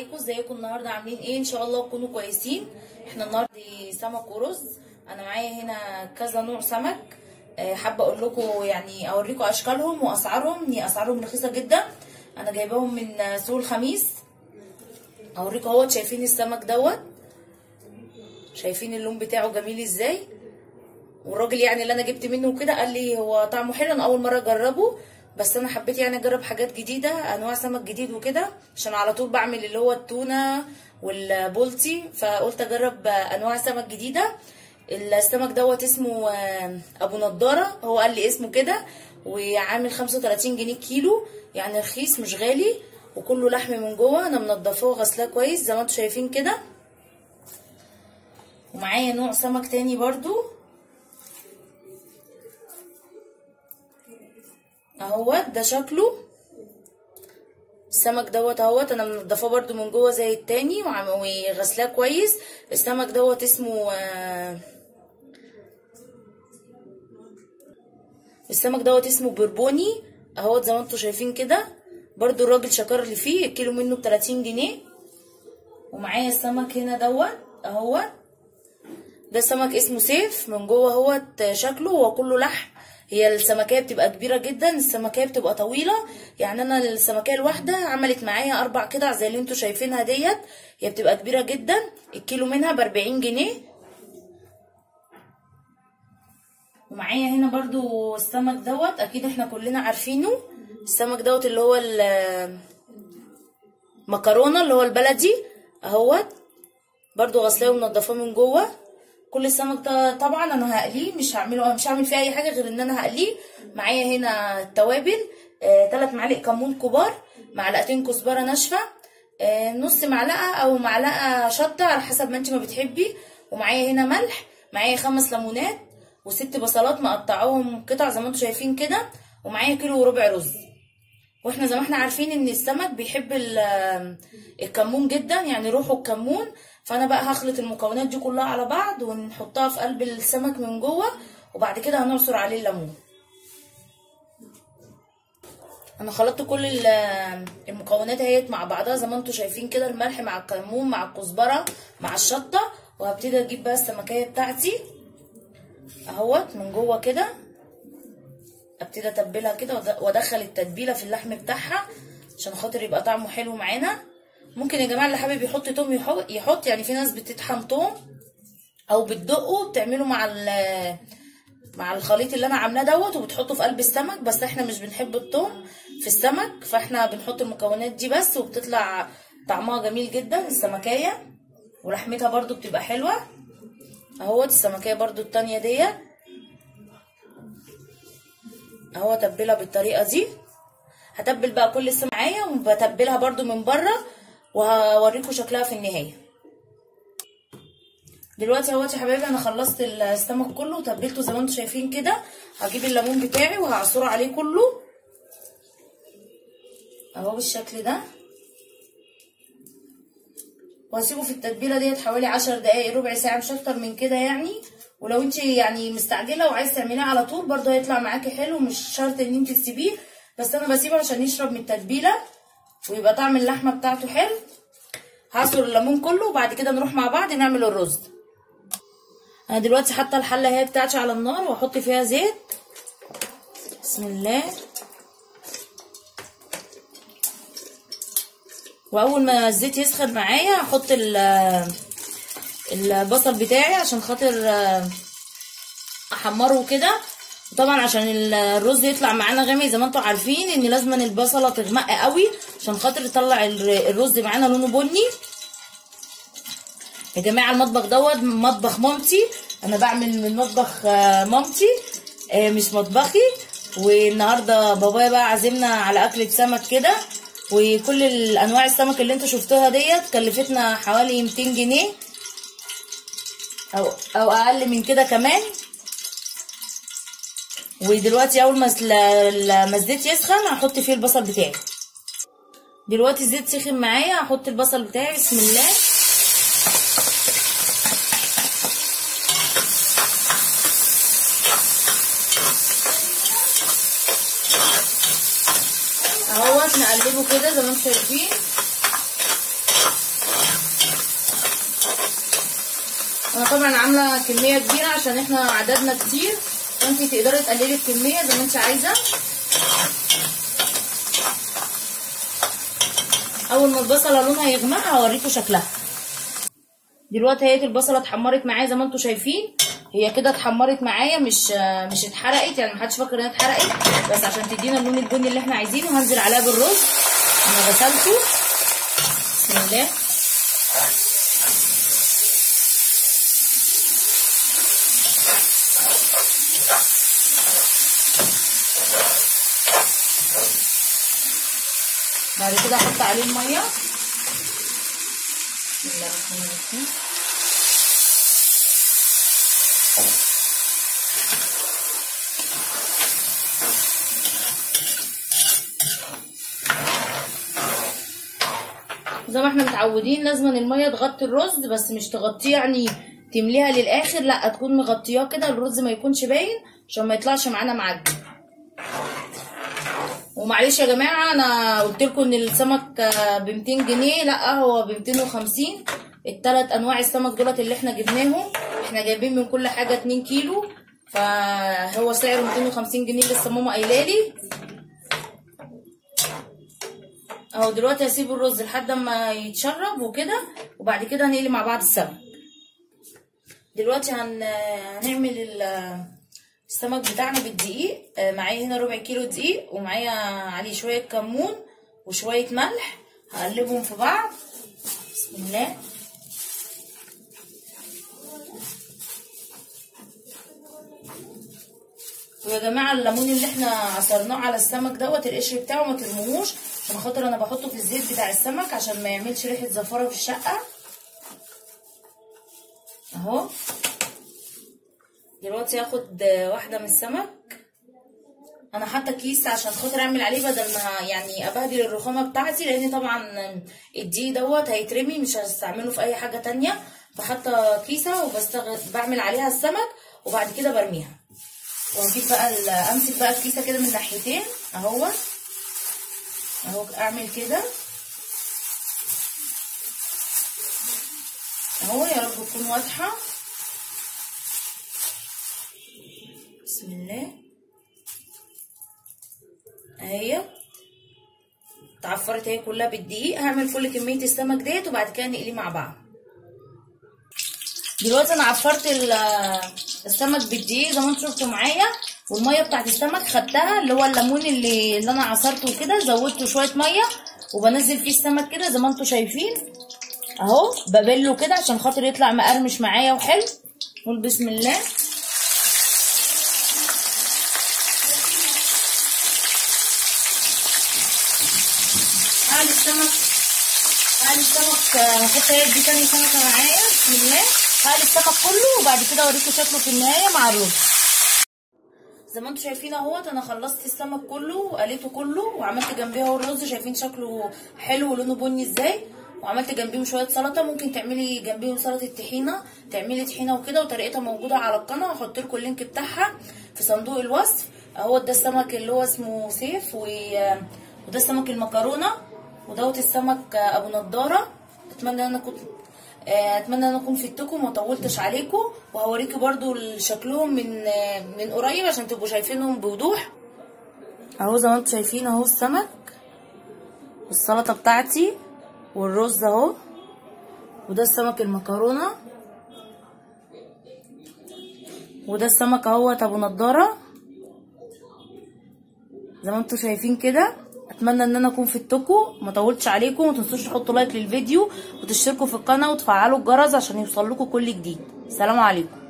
عليكم ازيكم النهارده عاملين ايه ان شاء الله تكونوا كويسين احنا النهارده سمك ورز انا معايا هنا كذا نوع سمك آه، حابه اقول لكم يعني اوريكم اشكالهم واسعارهم هي اسعارهم رخيصه جدا انا جايباهم من آه، سوق الخميس اوريكم اهوت شايفين السمك دوت شايفين اللون بتاعه جميل ازاي والراجل يعني اللي انا جبت منه كده قال لي هو طعمه حلو انا اول مره اجربه بس انا حبيت يعني اجرب حاجات جديده انواع سمك جديد وكده عشان على طول بعمل اللي هو التونه والبولتي فقلت اجرب انواع سمك جديده السمك دوت اسمه آه، ابو نضاره هو قال لي اسمه كده وعامل 35 جنيه كيلو يعني رخيص مش غالي وكله لحم من جوه انا منضفاه وغسلاه كويس زي ما انتم شايفين كده ومعايا نوع سمك تاني برضو اهوت ده شكله السمك دوت اهوت انا منضفاه برضو من جوه زي التاني وعم- وغسلاه كويس السمك دوت اسمه آه، السمك دوت اسمه بربوني اهوت زي ما انتم شايفين كده برضو الراجل شكر لي فيه الكيلو منه ب 30 جنيه ومعايا السمك هنا دوت اهوت ده سمك اسمه سيف من جوه اهوت شكله هو كله لحم هي السمكية بتبقى كبيرة جدا السمكية بتبقى طويلة يعني انا السمكية الواحدة عملت معايا اربع قطع زي اللي انتوا شايفينها ديت هي بتبقى كبيرة جدا الكيلو منها باربعين جنيه ومعايا هنا برضو السمك دوت اكيد احنا كلنا عارفينه السمك دوت اللي هو المكرونة اللي هو البلدي اهوت برضو غسلاه ومنضفاه من جوه كل السمك ده طبعا انا هقليه مش هعمله مش هعمل فيه اي حاجه غير ان انا هقليه معايا هنا التوابل آه، تلات معالق كمون كبار معلقتين كزبره ناشفه آه، نص معلقه او معلقه شطه على حسب ما انت ما بتحبي ومعايا هنا ملح معايا خمس ليمونات وست بصلات مقطعاهم قطع زي ما انتم شايفين كده ومعايا كيلو وربع رز واحنا زي ما احنا عارفين ان السمك بيحب ال- الكمون جدا يعني روحه الكمون فانا بقى هخلط المكونات دي كلها على بعض ونحطها في قلب السمك من جوه وبعد كده هنعصر عليه الليمون انا خلطت كل ال- المكونات اهيت مع بعضها زي ما انتم شايفين كده الملح مع الكمون مع الكزبره مع الشطه وهبتدي اجيب بقى السمكيه بتاعتي اهوت من جوه كده ابتدي اتبلها كده وأد- وادخل التتبيله في اللحم بتاعها عشان خاطر يبقى طعمه حلو معانا ممكن يا جماعه اللي حابب يحط توم يحط, يحط يعني في ناس بتطحن توم او بتدقه بتعمله مع ال- مع الخليط اللي انا عاملاه دوت وبتحطه في قلب السمك بس احنا مش بنحب التوم في السمك فاحنا بنحط المكونات دي بس وبتطلع طعمها جميل جدا السمكيه ولحمتها برضو بتبقى حلوه اهوت السمكيه برضو التانية ديت اهو اتبلها بالطريقه دي هتبل بقى كل السمك معايا وبتبلها برضو من بره وهوريكم شكلها في النهايه دلوقتي اهوت يا حبايبي انا خلصت السمك كله وتبلته زي ما انتم شايفين كده هجيب الليمون بتاعي وهعصره عليه كله اهو بالشكل ده وهسيبه في التتبيله ديت حوالي عشر دقايق ربع ساعه مش اكتر من كده يعني ولو انت يعني مستعجله وعايز تعمليه على طول برضه هيطلع معاكي حلو مش شرط ان انت تسيبيه بس انا بسيبه عشان يشرب من التتبيله ويبقى طعم اللحمه بتاعته حلو هعصر الليمون كله وبعد كده نروح مع بعض نعمل الرز انا دلوقتي حاطه الحله اهي بتاعتي على النار واحط فيها زيت بسم الله واول ما الزيت يسخن معايا هحط ال- البصل بتاعي عشان خاطر آه، احمره كده وطبعا عشان ال- الرز يطلع معانا غامق زي ما انتم عارفين ان لازم البصله تغمق قوي عشان خاطر يطلع ال- الرز معانا لونه بني يا جماعه المطبخ دوت مطبخ مامتي انا بعمل من مطبخ آه، مامتي آه، مش مطبخي والنهارده بابايا بقى عازمنا على اكله سمك كده وكل الانواع السمك اللي انتوا شفتوها ديت كلفتنا حوالي 200 جنيه او او اقل من كده كمان ودلوقتي اول ما ال- ما الزيت يسخن هحط فيه البصل بتاعي دلوقتي الزيت سخن معايا هحط البصل بتاعي بسم الله اهوت نقلبه كده زي ما انتم شايفين انا طبعا عامله كميه كبيره عشان احنا عددنا كتير فانت تقدري تقللي الكميه زي ما انت عايزه اول ما البصله لونها يغمق هوريكم شكلها دلوقتي هي البصله اتحمرت معايا زي ما انتم شايفين هي كده اتحمرت معايا مش مش اتحرقت يعني محدش فاكر انها اتحرقت بس عشان تدينا اللون البني اللي احنا عايزينه هنزل عليها بالرز انا غسلته بسم الله بعد كده احط عليه الميه بسم الله الرحمن الرحيم زي ما احنا متعودين لازم الميه تغطي الرز بس مش تغطيه يعني تمليها للاخر لا تكون مغطياه كده الرز ما يكونش باين عشان ما يطلعش معانا معجن ومعلش يا جماعه انا قلت لكم ان السمك ب 200 جنيه لا هو ب 250 الثلاث انواع السمك دولت اللي احنا جبناهم احنا جايبين من كل حاجه 2 كيلو فهو سعره 250 جنيه لسه ماما قايله لي اهو دلوقتي هسيب الرز لحد ما يتشرب وكده وبعد كده هنقلي مع بعض السمك دلوقتي هن... هنعمل السمك بتاعنا بالدقيق معايا هنا ربع كيلو دقيق ومعايا عليه شويه كمون وشويه ملح هقلبهم في بعض بسم الله ويا جماعه الليمون اللي احنا عصرناه على السمك دوت القشر بتاعه ما ترموهوش عشان خاطر انا بحطه في الزيت بتاع السمك عشان ما يعملش ريحه زفاره في الشقه اهو دلوقتي هاخد واحده من السمك انا حاطه كيس عشان خاطر اعمل عليه بدل ما يعني ابهدل الرخامه بتاعتي لان طبعا الدقيق دوت هيترمي مش هستعمله في اي حاجه تانية فحاطه كيسه وبستغل بعمل عليها السمك وبعد كده برميها واجيب بقى امسك بقى الكيسه كده من ناحيتين اهو اهو اعمل كده اهو يا رب تكون واضحه بسم الله اهي اتعفرت اهي كلها بالدقيق هعمل كل كميه السمك ديت وبعد كده نقليه مع بعض دلوقتي انا عفرت السمك بالدقيق زي ما انتم شفتوا معايا والميه بتاعت السمك خدتها اللي هو الليمون اللي, اللي انا عصرته كده زودته شويه ميه وبنزل فيه السمك كده زي ما انتم شايفين اهو ببله كده عشان خاطر يطلع مقرمش معايا وحلو نقول بسم الله هعلي السمك هعلي السمك هحط هي دي تاني سمكه معايا بسم الله هقلي السمك كله وبعد كده اوريكم شكله في النهايه مع الرز زي ما انتم شايفين اهوت انا خلصت السمك كله وقليته كله وعملت جنبيه اهو الرز شايفين شكله حلو ولونه بني ازاي وعملت جنبيهم شويه سلطه ممكن تعملي جنبيهم سلطه طحينه تعملي طحينه وكده وطريقتها موجوده على القناه هحط لكم اللينك بتاعها في صندوق الوصف اهو ده السمك اللي هو اسمه سيف و... وده السمك المكرونه ودوت السمك ابو نضاره اتمنى ان انا كنت اتمنى ان اكون فدتكم وما طولتش عليكم وهوريكم برضو شكلهم من من قريب عشان تبقوا شايفينهم بوضوح اهو زي ما انتم شايفين اهو السمك والسلطه بتاعتي والرز اهو وده السمك المكرونه وده السمك اهوت ابو نضاره زي ما انتم شايفين كده اتمنى ان انا اكون فدتكم ما طولتش عليكم وما تنسوش تحطوا لايك للفيديو وتشتركوا في القناه وتفعلوا الجرس عشان يوصل لكم كل جديد سلام عليكم